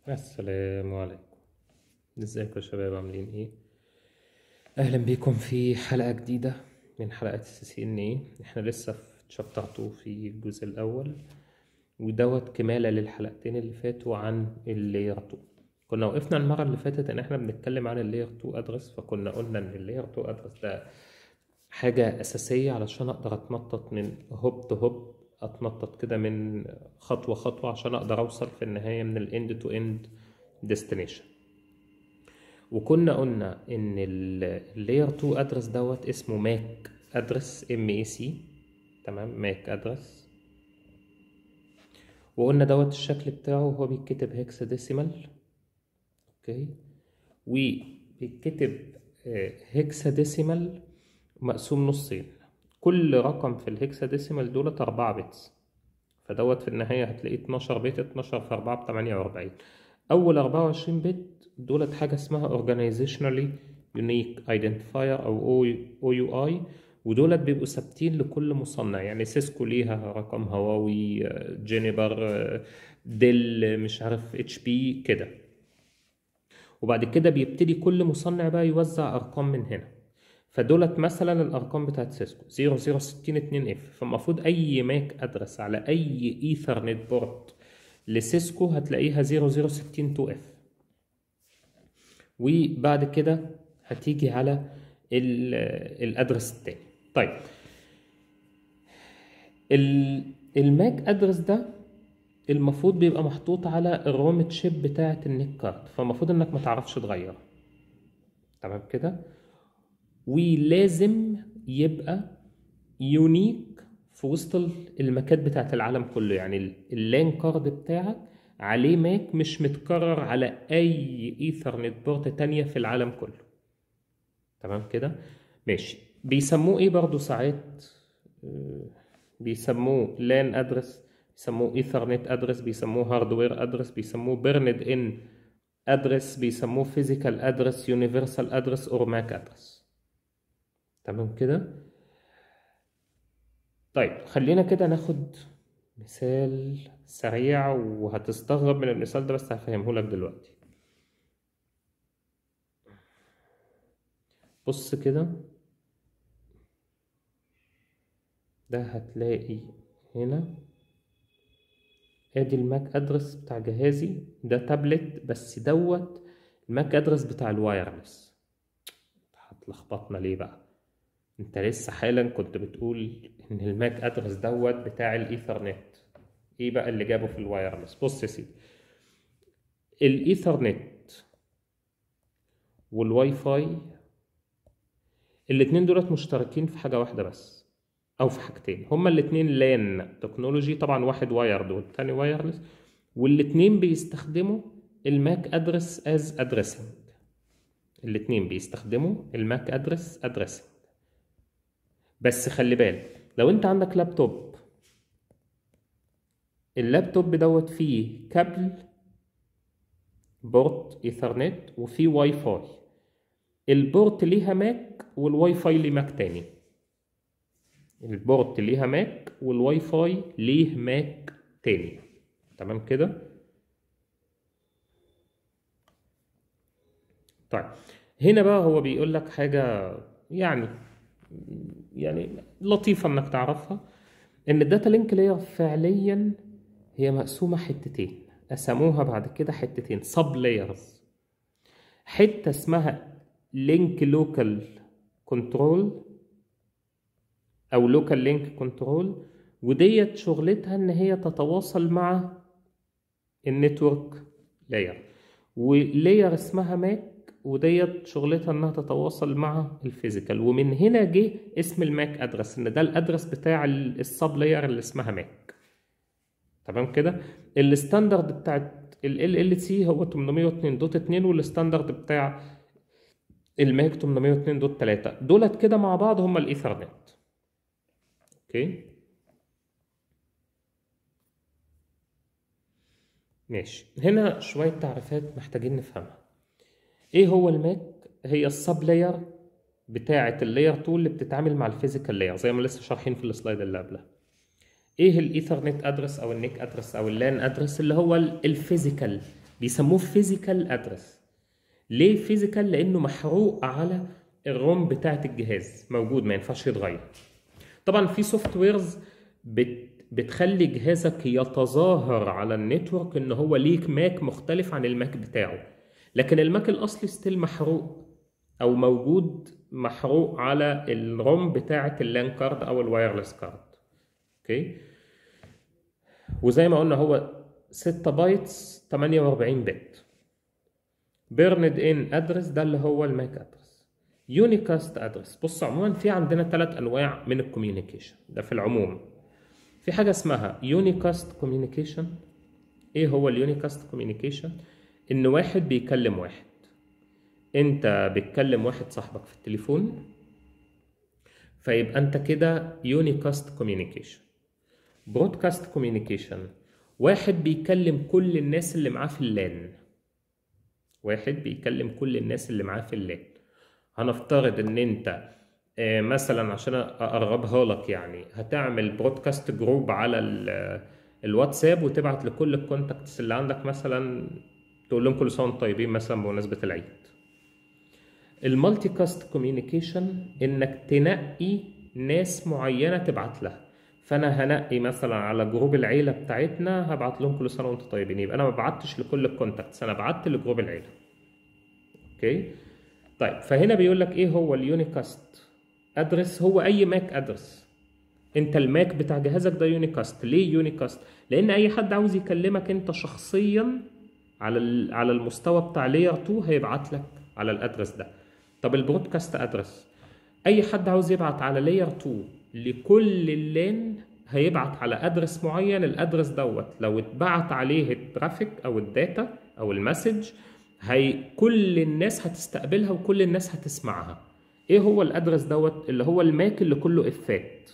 السلام عليكم ازيكم يا شباب عاملين ايه اهلا بيكم في حلقة جديدة من حلقات السي سي ان ايه احنا لسه في شابتر 2 في الجزء الاول ودوت كمالة للحلقتين اللي فاتوا عن اللاير 2 كنا وقفنا المرة اللي فاتت ان احنا بنتكلم عن اللاير 2 ادرس فكنا قلنا ان اللاير 2 ادرس ده حاجة أساسية علشان أقدر أتنطط من هوب تو هوب أتنطط كده من خطوة خطوة عشان أقدر أوصل في النهاية من الإند تو إند ديستنيشن وكنا قلنا إن اللاير 2 أدرس دوت اسمه ماك أدرس ام اي سي تمام ماك أدرس وقلنا دوت الشكل بتاعه هو بيتكتب هيكسا ديسيمال اوكي وبيتكتب هيكسا ديسيمال مقسوم نصين كل رقم في الهكسا ديسيمال دولت أربعة بيتس فدوت في النهاية هتلاقيه 12 بيت 12 في 4 ب 48 أول 24 بت دولت حاجة اسمها Organizationally Unique Identifier أو OUI ودولت بيبقوا ثابتين لكل مصنع يعني سيسكو ليها رقم هواوي جينيبر ديل مش عارف اتش بي كده وبعد كده بيبتدي كل مصنع بقى يوزع أرقام من هنا فدولت مثلا الارقام بتاعت سيسكو 0060 2 اف فالمفروض اي ماك ادرس على اي ايثرنت بورت لسيسكو هتلاقيها 0060 2 اف وبعد كده هتيجي على الادرس التاني طيب الماك ادرس ده المفروض بيبقى محطوط على الروم تشيب بتاعه النيك كارد فالمفروض انك ما تعرفش تغيره تمام كده ولازم يبقى يونيك في وسط الماكات بتاعت العالم كله يعني اللان كارد بتاعك عليه ماك مش متكرر على اي ايثرنت بورت تانية في العالم كله تمام كده ماشي بيسموه ايه برضو ساعات بيسموه لان ادرس بيسموه ايثرنت ادرس بيسموه هاردوير ادرس بيسموه بيرند ان ادرس بيسموه فيزيكال ادرس يونيفرسال ادرس اور ماك ادرس تمام كده طيب خلينا كده ناخد مثال سريع وهتستغرب من المثال ده بس هفهمه لك دلوقتي بص كده ده هتلاقي هنا ادي الماك ادرس بتاع جهازي ده تابلت بس دوت الماك ادرس بتاع الوايرلس هتلخبطنا ليه بقى انت لسه حالا كنت بتقول ان الماك ادرس دوت بتاع الايثرنت ايه بقى اللي جابه في الوايرلس بص يا سيدي الايثرنت والواي فاي الاتنين دولت مشتركين في حاجه واحده بس او في حاجتين هما الاتنين لان تكنولوجي طبعا واحد وايرد والتاني وايرلس والاتنين بيستخدموا الماك ادرس از ادريسنج الاتنين بيستخدموا الماك ادرس ادريسنج بس خلي بالك لو انت عندك لابتوب اللابتوب دوت فيه كابل بورت ايثرنت وفيه واي فاي البورت ليها ماك والواي فاي ليه ماك تاني البورت ليها ماك والواي فاي ليه ماك تاني تمام كده طيب هنا بقى هو بيقول لك حاجه يعني يعني لطيفة انك تعرفها ان الداتا لينك لاير فعليا هي مقسومة حتتين قسموها بعد كده حتتين سب لايرز حتة اسمها لينك لوكال كنترول او لوكال لينك كنترول وديت شغلتها ان هي تتواصل مع النتورك لاير ولاير اسمها ماك وديت شغلتها انها تتواصل مع الفيزيكال ومن هنا جه اسم الماك ادرس ان ده الادرس بتاع السب لاير اللي اسمها ماك تمام كده الستاندرد بتاعت ال ال سي هو 802.2 والستاندرد بتاع الماك 802.3 دولت كده مع بعض هما الايثرنت اوكي ماشي هنا شويه تعريفات محتاجين نفهمها ايه هو الماك هي السب لاير بتاعه اللاير 2 اللي بتتعامل مع الفيزيكال لاير زي ما لسه شارحين في السلايد اللي قبلها ايه الايثرنت ادرس او النيك ادرس او اللان ادرس اللي هو الفيزيكال بيسموه فيزيكال ادرس ليه فيزيكال لانه محروق على الروم بتاعه الجهاز موجود ما ينفعش يتغير طبعا في سوفت ويرز بت بتخلي جهازك يتظاهر على النتورك ان هو ليك ماك مختلف عن الماك بتاعه لكن الماك الاصلي ستيل محروق او موجود محروق على الروم بتاعه اللان كارد او الوايرلس كارد اوكي وزي ما قلنا هو 6 بايتس 48 بت بيرند ان ادرس ده اللي هو الماك ادرس يونيكاست ادرس بص عموما في عندنا ثلاث انواع من الكوميونيكيشن ده في العموم في حاجه اسمها يونيكاست كوميونيكيشن ايه هو اليونيكاست كوميونيكيشن ان واحد بيكلم واحد انت بتكلم واحد صاحبك في التليفون فيبقى انت كده يونيكاست كوميونيكيشن برودكاست كوميونيكيشن واحد بيكلم كل الناس اللي معاه في اللان واحد بيكلم كل الناس اللي معاه في اللان هنفترض ان انت آه، مثلا عشان اقربها لك يعني هتعمل برودكاست جروب على ال- الواتساب وتبعت لكل الكونتاكتس اللي عندك مثلا تقول لهم كل سنه وانتم طيبين مثلا بمناسبه العيد المالتي كاست كوميونيكيشن انك تنقي ناس معينه تبعت لها فانا هنقي مثلا على جروب العيله بتاعتنا هبعت لهم كل سنه وانتم طيبين يبقى انا ما بعتش لكل الكونتاكتس انا بعت لجروب العيله اوكي طيب فهنا بيقول لك ايه هو اليونيكاست ادرس هو اي ماك ادرس انت الماك بتاع جهازك ده يونيكاست ليه يونيكاست لان اي حد عاوز يكلمك انت شخصيا على ال- على المستوى بتاع لاير 2 هيبعت لك على الادرس ده طب البرودكاست ادرس اي حد عاوز يبعت على لاير 2 لكل اللان هيبعت على ادرس معين الادرس دوت لو اتبعت عليه الترافيك او الداتا او المسج هي كل الناس هتستقبلها وكل الناس هتسمعها ايه هو الادرس دوت اللي هو الماك اللي كله افات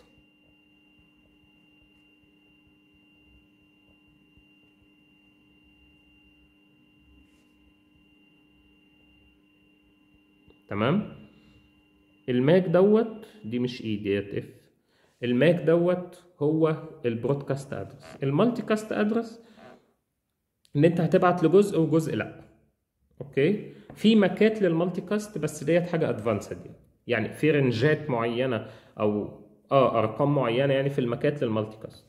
تمام الماك دوت دي مش اي ديت اف الماك دوت هو البرودكاست ادرس المالتي كاست ادرس ان انت هتبعت لجزء وجزء لا اوكي في ماكات للمالتي كاست بس ديت حاجه ادفانسد يعني يعني في رنجات معينه او اه ارقام معينه يعني في الماكات للمالتي كاست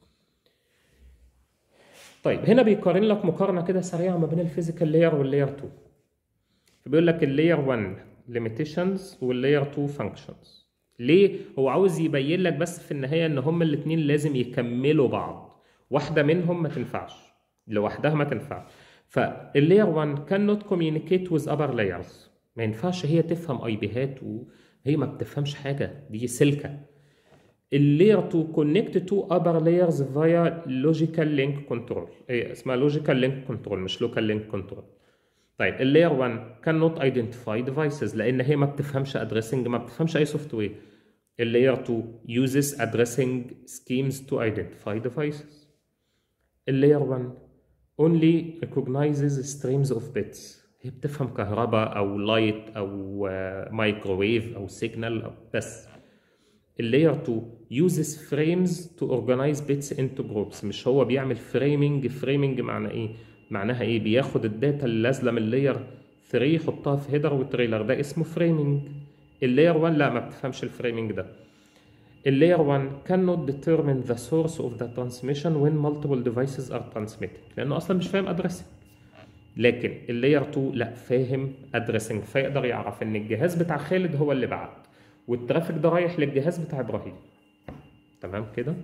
طيب هنا بيقارن لك مقارنه كده سريعه ما بين الفيزيكال لاير واللاير 2 فبيقول لك اللاير 1 limitations واللاير 2 functions ليه هو عاوز يبين لك بس في النهايه ان هما الاثنين لازم يكملوا بعض واحده منهم ما تنفعش لوحدها ما تنفعش فاللاير 1 cannot communicate with other layers ما ينفعش هي تفهم اي بيهات وهي ما بتفهمش حاجه دي سلكه اللاير 2 connect to other layers via logical link control هي اسمها logical link control مش local link control طيب اللاير 1 cannot identify devices لان هي ما بتفهمش addressing ما بتفهمش اي سوفت وير اللاير 2 uses addressing schemes to identify devices اللاير 1 only recognizes streams of bits هي بتفهم كهرباء او لايت او مايكروويف او سيجنال او بس اللاير 2 uses frames to organize bits into groups مش هو بيعمل framing framing معنى ايه معناها ايه بياخد الداتا اللي نازله من اللاير 3 يحطها في هيدر وتريلر ده اسمه فريمنج اللاير 1 لا ما بتفهمش الفريمنج ده اللاير 1 cannot determine the source of the transmission when multiple devices are transmitting لانه اصلا مش فاهم addressing لكن اللاير 2 لا فاهم addressing فيقدر يعرف ان الجهاز بتاع خالد هو اللي بعت والترافيك ده رايح للجهاز بتاع ابراهيم تمام كده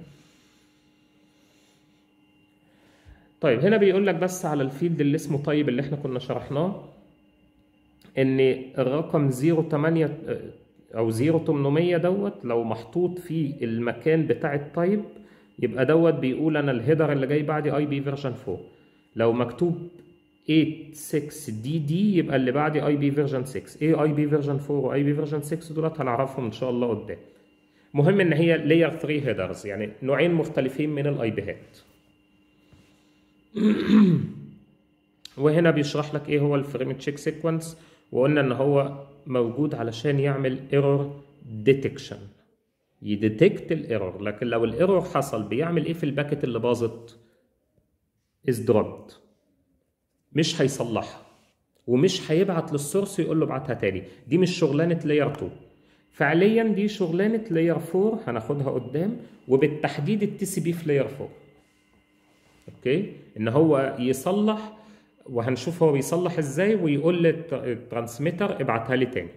طيب هنا بيقول لك بس على الفيلد اللي اسمه طيب اللي احنا كنا شرحناه ان الرقم 08 او 0800 دوت لو محطوط في المكان بتاع التايب يبقى دوت بيقول انا الهيدر اللي جاي بعدي اي بي فيرجن 4 لو مكتوب 86 دي دي يبقى اللي بعدي اي بي فيرجن 6 ايه اي بي فيرجن 4 واي بي فيرجن 6 دولت هنعرفهم ان شاء الله قدام مهم ان هي لاير 3 هيدرز يعني نوعين مختلفين من الاي بيهات وهنا بيشرح لك ايه هو الفريم تشيك سيكونس وقلنا ان هو موجود علشان يعمل ايرور ديتكشن يديتكت الايرور لكن لو الايرور حصل بيعمل ايه في الباكت اللي باظت از دروبد مش هيصلحها ومش هيبعت للسورس يقول له ابعتها تاني دي مش شغلانه لاير 2 فعليا دي شغلانه لاير 4 هناخدها قدام وبالتحديد التي سي بي في لاير 4 اوكي ان هو يصلح وهنشوف هو بيصلح ازاي ويقول للترانسميتر ابعتها لي تاني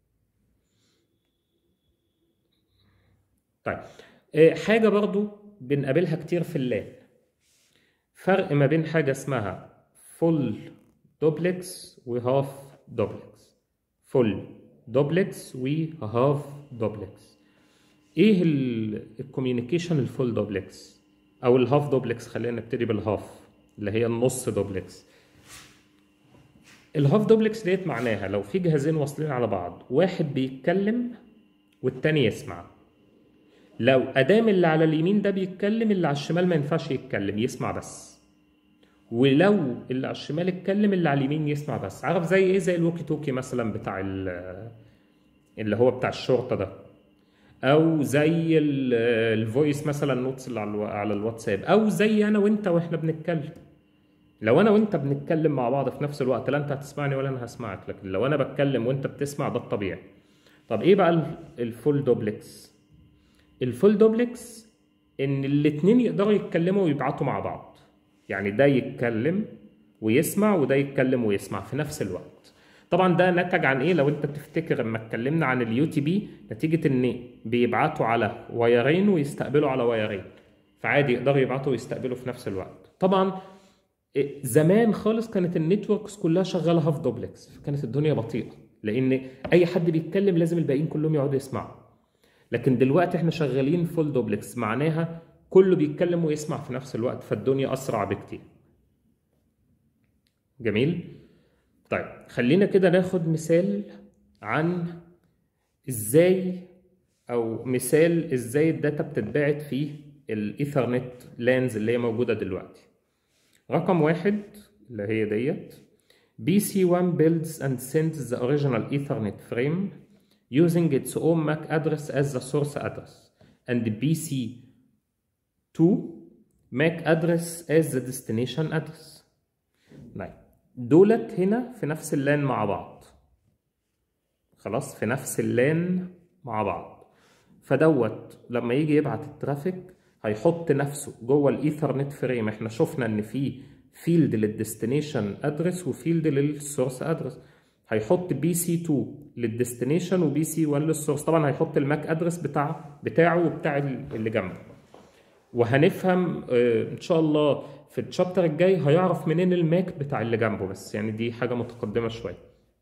طيب آه، حاجه برضو بنقابلها كتير في اللان فرق ما بين حاجه اسمها فول دوبلكس وهاف دوبلكس فول دوبلكس وهاف دوبلكس ايه الكوميونيكيشن الفول دوبلكس او الهاف دوبلكس خلينا نبتدي بالهاف اللي هي النص دوبلكس الهاف دوبلكس ديت معناها لو في جهازين واصلين على بعض واحد بيتكلم والتاني يسمع لو ادام اللي على اليمين ده بيتكلم اللي على الشمال ما ينفعش يتكلم يسمع بس ولو اللي على الشمال اتكلم اللي على اليمين يسمع بس عارف زي ايه زي الوكي توكي مثلا بتاع ال- اللي هو بتاع الشرطه ده او زي ال- الفويس مثلا نوتس اللي على الوا- على الواتساب او زي انا وانت واحنا بنتكلم لو انا وانت بنتكلم مع بعض في نفس الوقت لا انت هتسمعني ولا انا هسمعك لكن لو انا بتكلم وانت بتسمع ده الطبيعي طب ايه بقى ال- الفول دوبلكس الفول دوبلكس ان الاتنين يقدروا يتكلموا ويبعتوا مع بعض يعني ده يتكلم ويسمع وده يتكلم ويسمع في نفس الوقت طبعا ده نتج عن ايه لو انت تفتكر لما اتكلمنا عن اليو تي بي نتيجه ان بيبعتوا على وايرين ويستقبلوا على وايرين فعادي يقدروا يبعتوا ويستقبلوا في نفس الوقت طبعا إيه، زمان خالص كانت النتوركس كلها شغاله هاف دوبلكس فكانت الدنيا بطيئه لان اي حد بيتكلم لازم الباقيين كلهم يقعدوا يسمعوا لكن دلوقتي احنا شغالين فول دوبلكس معناها كله بيتكلم ويسمع في نفس الوقت فالدنيا اسرع بكتير جميل طيب خلينا كده ناخد مثال عن ازاي او مثال ازاي الداتا بتتبعت في الايثرنت لانز اللي هي موجوده دلوقتي رقم واحد اللي هي ديت BC1 builds and sends the original Ethernet frame using its own MAC address as the source address and BC2 MAC address as the destination address. طيب دولت هنا في نفس اللان مع بعض خلاص في نفس اللان مع بعض فدوت لما يجي يبعت الترافيك هيحط نفسه جوه الايثرنت فريم احنا شفنا ان في فيلد للديستنيشن ادرس وفيلد للسورس ادرس هيحط بي سي 2 للديستنيشن وبي سي 1 للسورس طبعا هيحط الماك ادرس بتاع بتاعه وبتاع اللي جنبه وهنفهم آه، ان شاء الله في الشابتر الجاي هيعرف منين الماك بتاع اللي جنبه بس يعني دي حاجه متقدمه شويه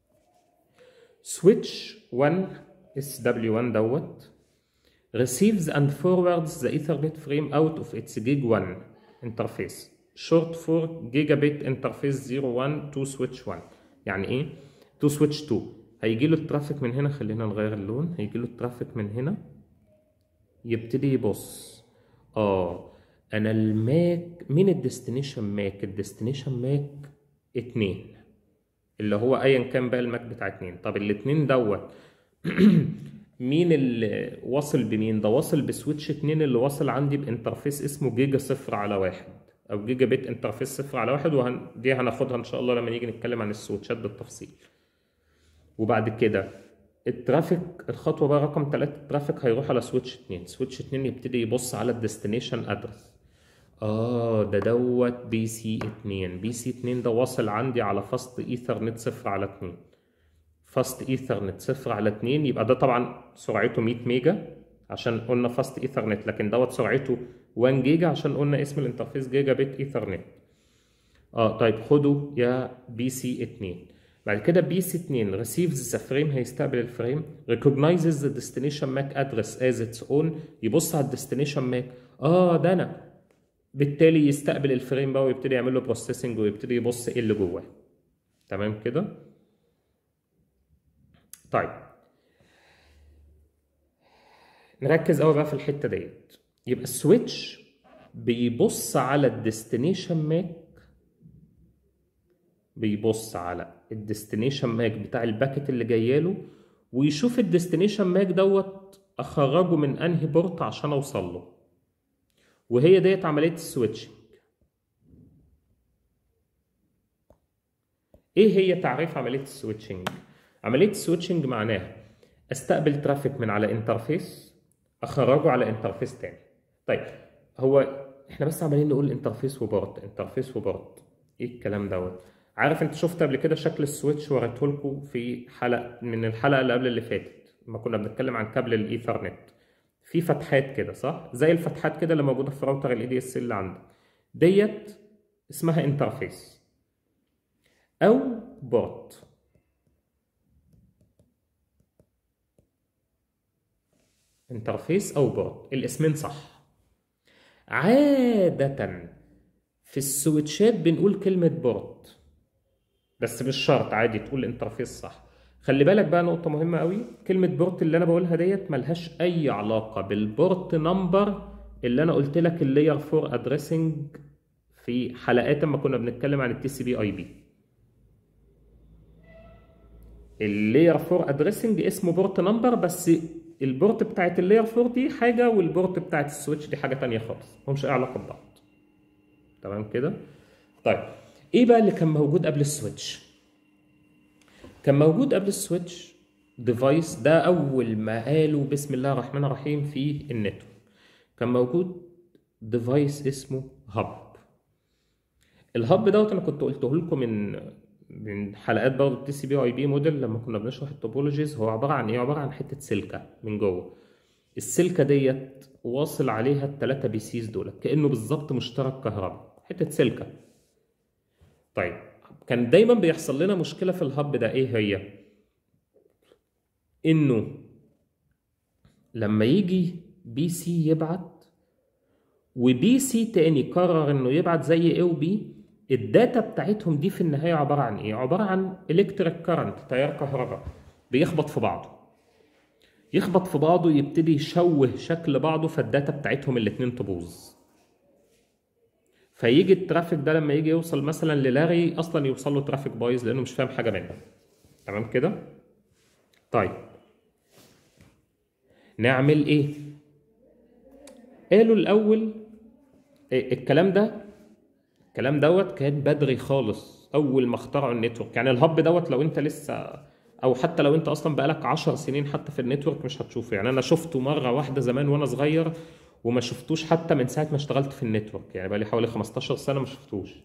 سويتش 1 اس دبليو 1 دوت receives and forwards the Ethernet frame out of its gig 1 interface short for gigabit interface 01 to switch 1 يعني ايه to switch 2 هيجي له الترافيك من هنا خلينا نغير اللون هيجي له الترافيك من هنا يبتدي يبص اه انا الماك مين الديستنيشن ماك الديستنيشن ماك اتنين اللي هو ايا كان بقى الماك بتاع اتنين طب الاتنين دوت مين اللي واصل بمين ده واصل بسويتش اتنين اللي واصل عندي بانترفيس اسمه جيجا صفر على واحد او جيجا بت انترفيس صفر على واحد وهن... دي هناخدها ان شاء الله لما نيجي نتكلم عن السويتشات بالتفصيل وبعد كده الترافيك الخطوه بقى رقم ثلاثة الترافيك هيروح على سويتش اتنين سويتش اتنين يبتدي يبص على الديستنيشن ادرس اه ده دوت بي سي اتنين بي سي اتنين ده واصل عندي على فاست ايثرنت صفر على اتنين فاست ايثرنت صفر على اتنين يبقى ده طبعا سرعته 100 ميجا عشان قلنا فاست ايثرنت لكن دوت سرعته 1 جيجا عشان قلنا اسم الانترفيس جيجا بت ايثرنت اه طيب خدوا يا بي سي 2 بعد كده بي سي 2 receives the frame هيستقبل الفريم recognizes the destination MAC address as its own يبص على الديستنيشن MAC اه ده انا بالتالي يستقبل الفريم بقى ويبتدي يعمل له بروسيسنج ويبتدي يبص ايه اللي جواه تمام كده طيب نركز قوي بقى في الحته ديت يبقى السويتش بيبص على الديستنيشن ماك بيبص على الديستنيشن ماك بتاع الباكت اللي جايه له ويشوف الديستنيشن ماك دوت اخرجه من انهي بورت عشان اوصل له وهي ديت عمليه السويتشنج ايه هي تعريف عمليه السويتشنج عمليه السويتشنج معناها استقبل ترافيك من على انترفيس اخرجه على انترفيس تاني طيب هو احنا بس عمالين نقول انترفيس وبورت انترفيس وبورت ايه الكلام دوت عارف انت شفت قبل كده شكل السويتش وريته لكم في حلقه من الحلقه اللي قبل اللي فاتت لما كنا بنتكلم عن كابل الايثرنت في فتحات كده صح زي الفتحات كده اللي موجوده في راوتر الاي دي اس اللي عندك ديت اسمها انترفيس او بورت انترفيس او بورت الاسمين صح عادة في السويتشات بنقول كلمة بورت بس مش شرط عادي تقول انترفيس صح خلي بالك بقى نقطة مهمة قوي كلمة بورت اللي أنا بقولها ديت ملهاش أي علاقة بالبورت نمبر اللي أنا قلت لك اللاير 4 ادريسنج في حلقات لما كنا بنتكلم عن التي سي بي اي بي اللاير 4 ادريسنج اسمه بورت نمبر بس البورت بتاعت اللاير 4 دي حاجة والبورت بتاعت السويتش دي حاجة تانية خالص مهمش أي علاقة ببعض تمام كده طيب ايه بقى اللي كان موجود قبل السويتش كان موجود قبل السويتش ديفايس ده اول ما قالوا بسم الله الرحمن الرحيم في النتورك كان موجود ديفايس اسمه هاب الهاب دوت انا كنت قلته لكم من من حلقات برضه التي سي بي اي بي موديل لما كنا بنشرح التوبولوجيز هو عباره عن ايه عباره عن حته سلكه من جوه السلكه ديت واصل عليها الثلاثه بي سيز دول كانه بالظبط مشترك كهرباء حته سلكه طيب كان دايما بيحصل لنا مشكله في الهب ده ايه هي انه لما يجي بي سي يبعت وبي سي تاني قرر انه يبعت زي اي وبي الداتا بتاعتهم دي في النهايه عباره عن ايه عباره عن الكتريك كارنت تيار كهرباء بيخبط في بعضه يخبط في بعضه يبتدي يشوه شكل بعضه فالداتا بتاعتهم الاتنين تبوظ فيجي الترافيك ده لما يجي يوصل مثلا للاري اصلا يوصل له ترافيك بايظ لانه مش فاهم حاجه منه تمام كده طيب نعمل ايه قالوا الاول إيه الكلام ده الكلام دوت كان بدري خالص اول ما اخترعوا النتورك يعني الهب دوت لو انت لسه او حتى لو انت اصلا بقالك 10 سنين حتى في النتورك مش هتشوفه يعني انا شفته مره واحده زمان وانا صغير وما شفتوش حتى من ساعه ما اشتغلت في النتورك يعني بقالي حوالي 15 سنه ما شفتوش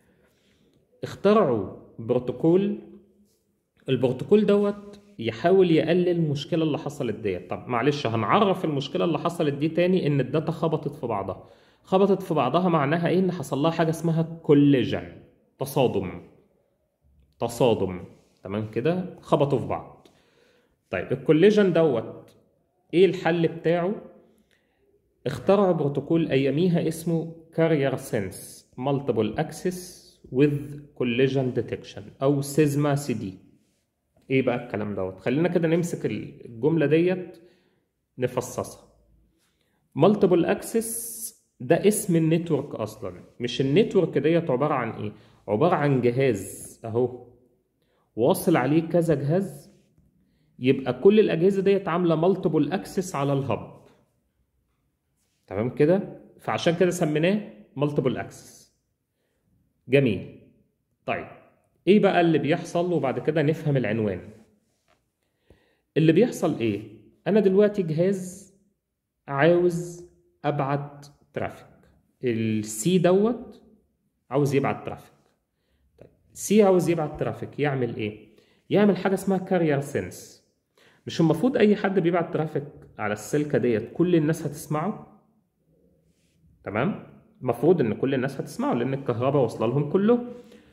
اخترعوا بروتوكول البروتوكول دوت يحاول يقلل المشكله اللي حصلت ديت طب معلش هنعرف المشكله اللي حصلت دي تاني ان الداتا خبطت في بعضها خبطت في بعضها معناها ايه ان حصل لها حاجه اسمها كوليجن تصادم تصادم تمام كده خبطوا في بعض طيب الكوليجن دوت ايه الحل بتاعه اخترعوا بروتوكول اياميها اسمه كارير سنس مالتيبل اكسس with collision detection او سيزما سي دي ايه بقى الكلام دوت خلينا كده نمسك الجمله ديت نفصصها مالتيبل اكسس ده اسم النتورك اصلا مش النتورك ديت عباره عن ايه عباره عن جهاز اهو واصل عليه كذا جهاز يبقى كل الاجهزه ديت عامله مالتيبل اكسس على الهب تمام كده فعشان كده سميناه مالتيبل اكسس جميل طيب ايه بقى اللي بيحصل وبعد كده نفهم العنوان اللي بيحصل ايه انا دلوقتي جهاز عاوز ابعت ترافيك السي دوت عاوز يبعت ترافيك طيب سي عاوز يبعت ترافيك يعمل ايه يعمل حاجه اسمها كارير سنس مش المفروض اي حد بيبعت ترافيك على السلكه ديت كل الناس هتسمعه تمام المفروض ان كل الناس هتسمعه لان الكهرباء واصله لهم كله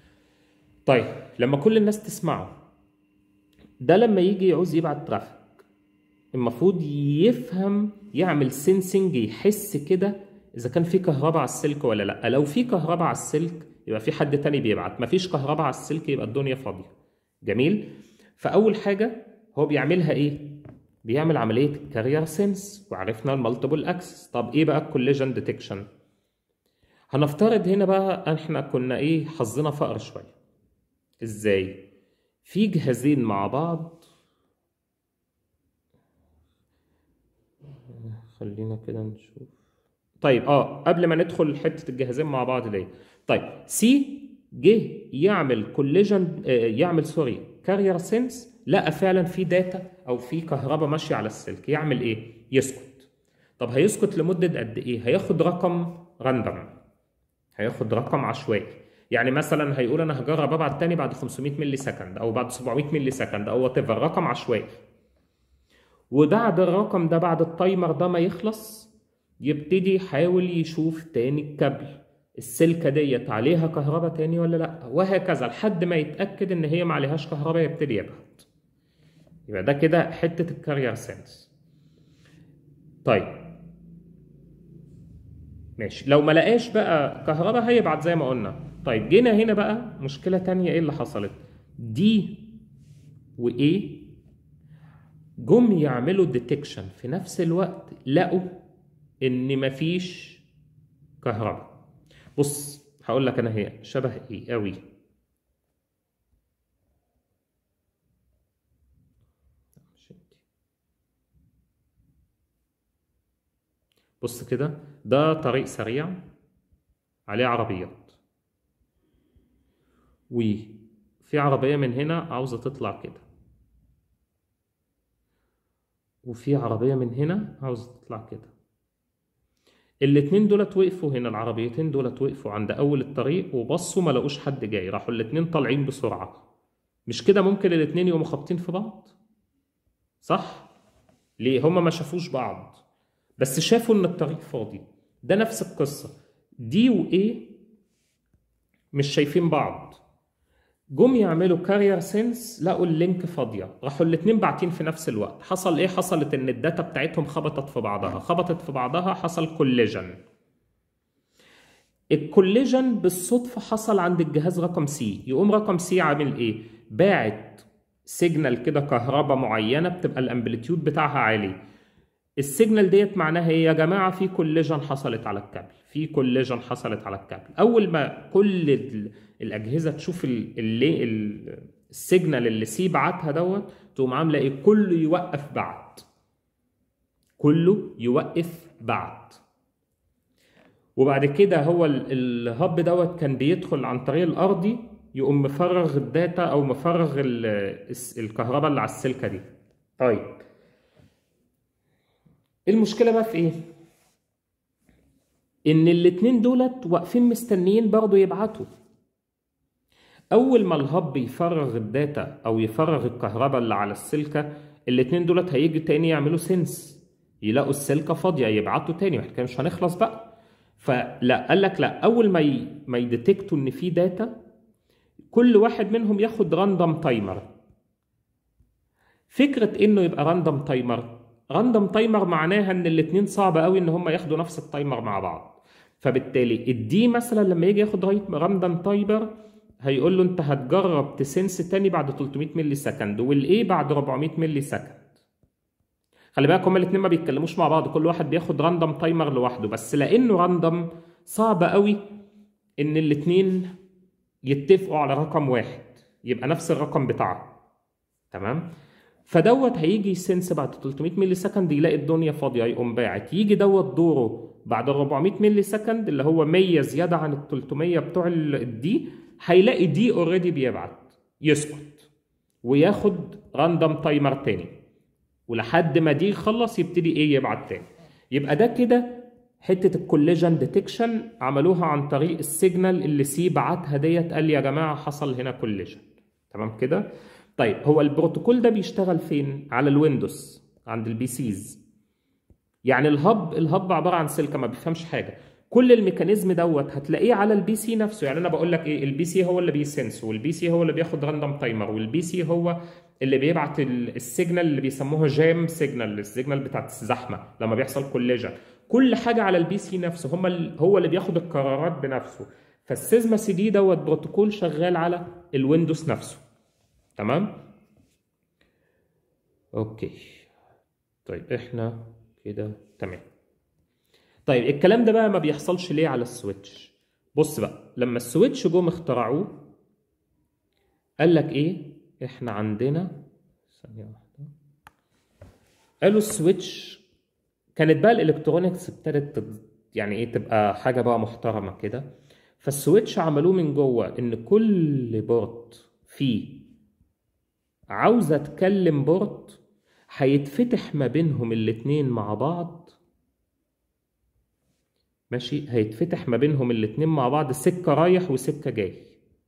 طيب لما كل الناس تسمعه ده لما يجي يعوز يبعت ترافيك المفروض يفهم يعمل سينسنج يحس كده اذا كان في كهرباء على السلك ولا لا لو في كهرباء على السلك يبقى في حد تاني بيبعت مفيش كهرباء على السلك يبقى الدنيا فاضيه جميل فاول حاجه هو بيعملها ايه بيعمل عمليه كارير سنس وعرفنا المالتيبل اكسس طب ايه بقى الكوليجن ديتكشن هنفترض هنا بقى احنا كنا ايه حظنا فقر شويه ازاي في جهازين مع بعض خلينا كده نشوف طيب اه قبل ما ندخل حته الجهازين مع بعض دي طيب سي جه يعمل كوليجن يعمل سوري كارير سنس لقى فعلا في داتا او في كهرباء ماشيه على السلك يعمل ايه يسكت طب هيسكت لمده قد ايه هياخد رقم راندوم هياخد رقم عشوائي يعني مثلا هيقول انا هجرب ابعت تاني بعد 500 ملي سكند او بعد 700 ملي سكند او وات رقم عشوائي وبعد الرقم ده بعد التايمر ده ما يخلص يبتدي يحاول يشوف تاني الكابل السلكة ديت عليها كهرباء تاني ولا لا وهكذا لحد ما يتأكد ان هي ما عليهاش كهرباء يبتدي يبعت يبقى ده كده حتة الكارير سنس طيب ماشي لو ما لقاش بقى كهرباء هيبعت زي ما قلنا طيب جينا هنا بقى مشكلة تانية ايه اللي حصلت دي وايه جم يعملوا ديتكشن في نفس الوقت لقوا ان مفيش كهرباء بص هقول لك انا هي شبه ايه قوي بص كده ده طريق سريع عليه عربيات وفي عربية من هنا عاوزة تطلع كده وفي عربية من هنا عاوزة تطلع كده الاتنين دولت وقفوا هنا العربيتين دولت وقفوا عند أول الطريق وبصوا ما لقوش حد جاي راحوا الاتنين طالعين بسرعة مش كده ممكن الاتنين يقوموا خابطين في بعض صح؟ ليه هما ما شافوش بعض بس شافوا ان الطريق فاضي ده نفس القصة دي وايه مش شايفين بعض جم يعملوا كارير سنس لقوا اللينك فاضيه راحوا الاتنين باعتين في نفس الوقت حصل ايه حصلت ان الداتا بتاعتهم خبطت في بعضها خبطت في بعضها حصل كوليجن الكوليجن بالصدفه حصل عند الجهاز رقم سي يقوم رقم سي عامل ايه باعت سيجنال كده كهرباء معينه بتبقى الامبليتيود بتاعها عالي السيجنال ديت معناها ايه يا جماعه في كوليجن حصلت على الكابل في كوليجن حصلت على الكابل اول ما كل الاجهزه تشوف اللي السيجنال اللي سي بعتها دوت تقوم عامله ايه كله يوقف بعد كله يوقف بعد وبعد كده هو الهب دوت كان بيدخل عن طريق الارضي يقوم مفرغ الداتا او مفرغ الكهرباء اللي على السلكه دي طيب المشكله بقى في ايه ان الاتنين دولت واقفين مستنيين برضه يبعتوا اول ما الهب يفرغ الداتا او يفرغ الكهرباء اللي على السلكه الاتنين دولت هيجي تاني يعملوا سنس يلاقوا السلكه فاضيه يبعتوا تاني واحنا كده مش هنخلص بقى فلا قال لك لا اول ما ي... ما يديتكتوا ان في داتا كل واحد منهم ياخد راندوم تايمر فكره انه يبقى راندوم تايمر راندوم تايمر معناها ان الاتنين صعب قوي ان هم ياخدوا نفس التايمر مع بعض فبالتالي الدي مثلا لما يجي ياخد راندوم تايمر هيقول له انت هتجرب تسنس تاني بعد 300 ملي سكند والايه بعد 400 ملي سكند خلي بالك هما الاثنين ما بيتكلموش مع بعض كل واحد بياخد راندوم تايمر لوحده بس لانه راندوم صعب قوي ان الاثنين يتفقوا على رقم واحد يبقى نفس الرقم بتاعه تمام فدوت هيجي يسنس بعد 300 ملي سكند يلاقي الدنيا فاضيه يقوم باعت يجي دوت دوره بعد 400 ملي سكند اللي هو 100 زياده عن ال 300 بتوع الدي هيلاقي دي اوريدي بيبعت يسكت وياخد راندوم تايمر تاني ولحد ما دي يخلص يبتدي ايه يبعت تاني يبقى ده كده حته الكوليجن ديتكشن عملوها عن طريق السيجنال اللي سي بعتها ديت قال يا جماعه حصل هنا كوليجن تمام كده طيب هو البروتوكول ده بيشتغل فين على الويندوز عند البي سيز يعني الهب الهب عباره عن سلكه ما بيفهمش حاجه كل الميكانيزم دوت هتلاقيه على البي سي نفسه يعني انا بقول لك ايه البي سي هو اللي بيسنس والبي سي هو اللي بياخد راندوم تايمر والبي سي هو اللي بيبعت السيجنال اللي بيسموها جام سيجنال السيجنال بتاعت الزحمه لما بيحصل كوليجن كل حاجه على البي سي نفسه هم هو اللي بياخد القرارات بنفسه فالسيزما سي دي دوت بروتوكول شغال على الويندوز نفسه تمام اوكي طيب احنا كده تمام طيب الكلام ده بقى ما بيحصلش ليه على السويتش بص بقى لما السويتش جم اخترعوه قال لك ايه احنا عندنا ثانيه واحده قالوا السويتش كانت بقى الالكترونيكس ابتدت يعني ايه تبقى حاجه بقى محترمه كده فالسويتش عملوه من جوه ان كل بورت فيه عاوزه تكلم بورت هيتفتح ما بينهم الاتنين مع بعض ماشي هيتفتح ما بينهم الاتنين مع بعض سكه رايح وسكه جاي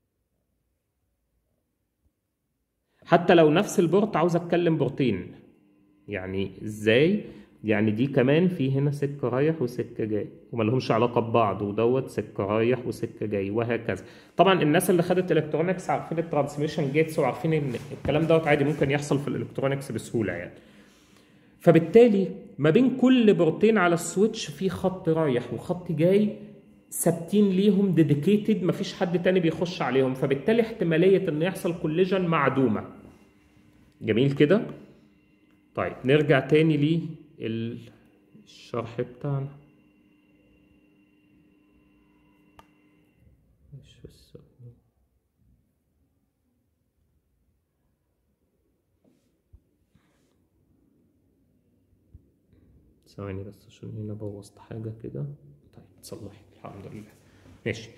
حتى لو نفس البورت عاوز اتكلم بورتين يعني ازاي يعني دي كمان في هنا سكه رايح وسكه جاي وما لهمش علاقه ببعض ودوت سكه رايح وسكه جاي وهكذا طبعا الناس اللي خدت الكترونكس عارفين الترانسميشن جيتس وعارفين ان الكلام دوت عادي ممكن يحصل في الالكترونكس بسهوله يعني فبالتالي ما بين كل بورتين على السويتش في خط رايح وخط جاي ثابتين ليهم ديديكيتد مفيش حد تاني بيخش عليهم فبالتالي احتماليه ان يحصل كوليجن معدومه جميل كده طيب نرجع تاني للشرح بتاعنا مش بس ثواني بس عشان هنا بوظت حاجة كده طيب تصلحت الحمد لله ماشي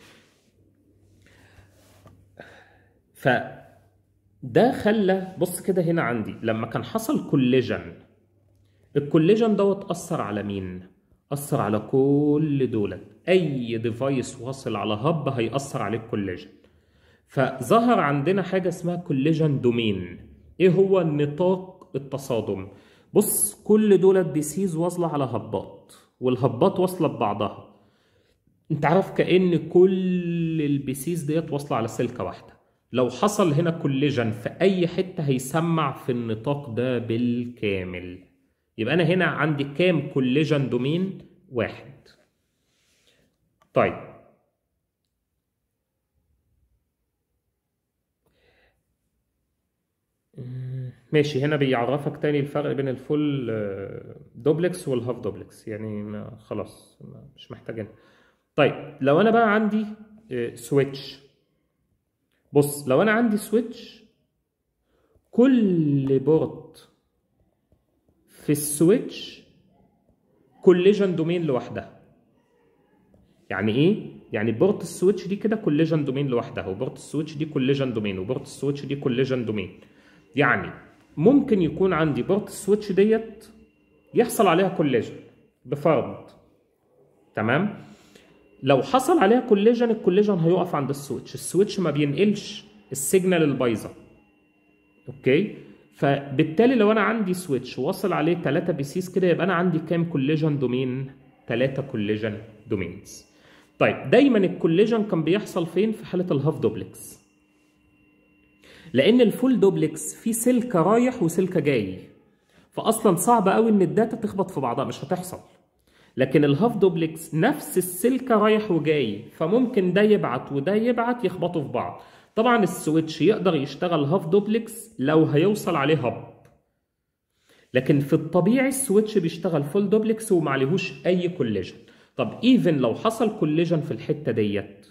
ف ده خلى بص كده هنا عندي لما كان حصل كوليجن الكوليجن دوت اثر على مين اثر على كل دولت اي ديفايس واصل على هب هيأثر عليه الكوليجن فظهر عندنا حاجه اسمها كوليجن دومين ايه هو نطاق التصادم بص كل دولت بيسيز واصله على هبات والهبات واصله ببعضها انت عارف كأن كل البيسيز ديت واصله على سلكه واحده لو حصل هنا كوليجن في اي حته هيسمع في النطاق ده بالكامل يبقى انا هنا عندي كام كوليجن دومين واحد طيب ماشي هنا بيعرفك تاني الفرق بين الفول دوبلكس والهاف دوبلكس يعني ما خلاص ما مش محتاجينها طيب لو انا بقى عندي سويتش بص لو انا عندي سويتش كل بورت في السويتش كوليجن دومين لوحدها يعني ايه يعني بورت السويتش دي كده كوليجن دومين لوحدها وبورت السويتش دي كوليجن دومين وبورت السويتش دي كوليجن دومين يعني ممكن يكون عندي بورت السويتش ديت يحصل عليها كوليجن بفرض تمام لو حصل عليها كوليجن الكوليجن هيقف عند السويتش السويتش ما بينقلش السيجنال البايظه اوكي فبالتالي لو انا عندي سويتش واصل عليه 3 بيسيس كده يبقى انا عندي كام كوليجن دومين 3 كوليجن دومينز طيب دايما الكوليجن كان بيحصل فين في حاله الهاف دوبلكس لان الفول دوبلكس فيه سلكه رايح وسلكه جاي فاصلا صعب قوي ان الداتا تخبط في بعضها مش هتحصل لكن الهاف دوبلكس نفس السلكه رايح وجاي فممكن ده يبعت وده يبعت يخبطوا في بعض طبعا السويتش يقدر يشتغل هاف دوبلكس لو هيوصل عليه هب لكن في الطبيعي السويتش بيشتغل فول دوبلكس وما عليهوش اي كوليجن طب ايفن لو حصل كوليجن في الحته ديت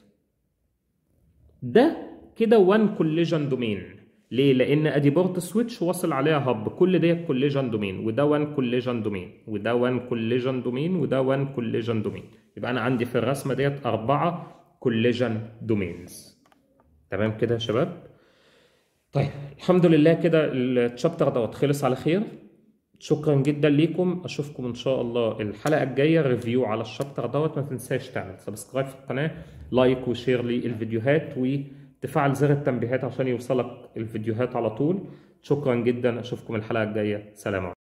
ده كده وان كوليجن دومين ليه؟ لأن أدي بورت سويتش واصل عليها هب كل ديت كوليجن دومين وده وان كوليجن دومين وده وان كوليجن دومين وده وان كوليجن دومين يبقى أنا عندي في الرسمة ديت أربعة كوليجن دومينز تمام كده يا شباب؟ طيب الحمد لله كده الشابتر دوت خلص على خير شكرا جدا ليكم اشوفكم ان شاء الله الحلقه الجايه ريفيو على الشابتر دوت ما تنساش تعمل سبسكرايب في القناه لايك وشير للفيديوهات وتفعل زر التنبيهات عشان يوصلك الفيديوهات على طول شكرا جدا اشوفكم الحلقه الجايه سلام عليكم